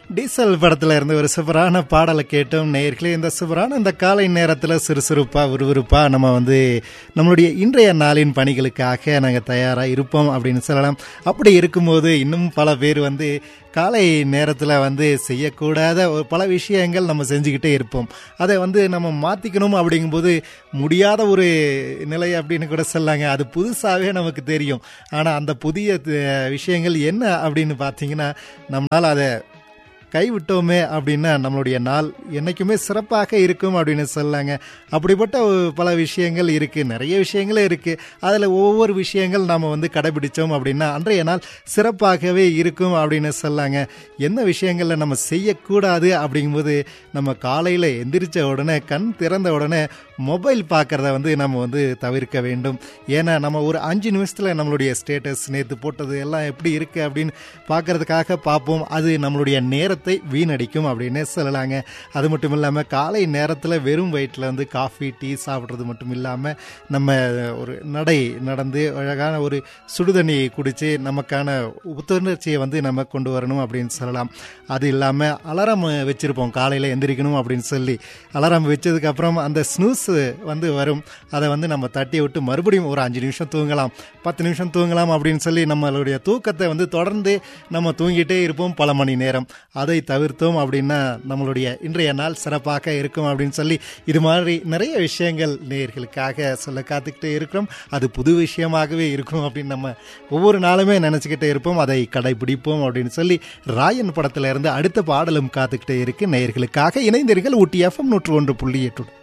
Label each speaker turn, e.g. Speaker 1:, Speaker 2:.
Speaker 1: diesel படத்துல இருந்து ஒரு சூப்பரான பாடலை கேட்டோம் நேர்களே இந்த சூப்பரான இந்த காலை நேரத்தில் சுறுசுறுப்பா விறுவிறுப்பா நம்ம வந்து நம்மளுடைய இன்றைய நாளின் பணிகளுக்காக நாங்கள் தயாராக இருப்போம் அப்படின்னு சொல்லலாம் அப்படி இருக்கும்போது இன்னும் பல பேர் வந்து காலை நேரத்தில் வந்து செய்யக்கூடாத ஒரு பல விஷயங்கள் நம்ம செஞ்சுக்கிட்டே இருப்போம் அதை வந்து நம்ம மாற்றிக்கணும் அப்படிங்கும்போது முடியாத ஒரு நிலை அப்படின்னு கூட சொல்லாங்க அது புதுசாகவே நமக்கு தெரியும் ஆனால் அந்த புதிய அஹ், விஷயங்கள் என்ன அப்படின்னு பார்த்தீங்கன்னா நம்மளால் அதை கைவிட்டோமே அப்படின்னா நம்மளுடைய நாள் என்றைக்குமே சிறப்பாக இருக்கும் அப்படின்னு சொல்லாங்க அப்படிப்பட்ட ஒரு பல விஷயங்கள் இருக்குது நிறைய விஷயங்களே இருக்குது அதில் ஒவ்வொரு விஷயங்கள் நாம் வந்து கடைபிடிச்சோம் அப்படின்னா அன்றைய நாள் சிறப்பாகவே இருக்கும் அப்படின்னு சொல்லாங்க என்ன விஷயங்களில் நம்ம செய்யக்கூடாது அப்படிங்கும்போது நம்ம காலையில் எந்திரிச்ச உடனே கண் திறந்த உடனே மொபைல் பார்க்குறத வந்து நம்ம வந்து தவிர்க்க வேண்டும் ஏன்னா நம்ம ஒரு அஞ்சு நிமிஷத்தில் நம்மளுடைய ஸ்டேட்டஸ் நேற்று போட்டது எல்லாம் எப்படி இருக்குது அப்படின்னு பார்க்கறதுக்காக பார்ப்போம் அது நம்மளுடைய நேரத்தை வீணடிக்கும் அப்படின்னு சொல்லலாங்க அது மட்டும் இல்லாமல் காலை நேரத்தில் வெறும் வயிற்றில் வந்து காஃபி டீ சாப்பிட்றது மட்டும் இல்லாமல் நம்ம ஒரு நடை நடந்து அழகான ஒரு சுடுதண்ணி குடித்து நமக்கான புத்துணர்ச்சியை வந்து நம்ம கொண்டு வரணும் அப்படின்னு சொல்லலாம் அது இல்லாமல் அலாரம் வச்சுருப்போம் காலையில் எந்திரிக்கணும் அப்படின்னு சொல்லி அலாரம் வச்சதுக்கப்புறம் அந்த ஸ்னூஸ் வந்து வரும் அதை வந்து நம்ம தட்டி விட்டு மறுபடியும் ஒரு அஞ்சு நிமிஷம் தூங்கலாம் பத்து நிமிஷம் தூங்கலாம் அப்படின்னு சொல்லி நம்மளுடைய தூக்கத்தை வந்து தொடர்ந்து நம்ம தூங்கிட்டே இருப்போம் பல மணி நேரம் அதை தவிர்த்தோம் அப்படின்னா நம்மளுடைய இன்றைய நாள் சிறப்பாக இருக்கும் அப்படின்னு சொல்லி இது மாதிரி நிறைய விஷயங்கள் நேர்களுக்காக சொல்ல காத்துக்கிட்டே இருக்கிறோம் அது புது விஷயமாகவே இருக்கும் அப்படின்னு நம்ம ஒவ்வொரு நாளுமே நினச்சிக்கிட்டே இருப்போம் அதை கடைபிடிப்போம் அப்படின்னு சொல்லி ராயன் படத்துல இருந்து அடுத்த பாடலும் காத்துக்கிட்டே இருக்கு நேயர்களுக்காக இணைந்தீர்கள் ஊட்டி எஃப்எம் நூற்று ஒன்று புள்ளி எட்டு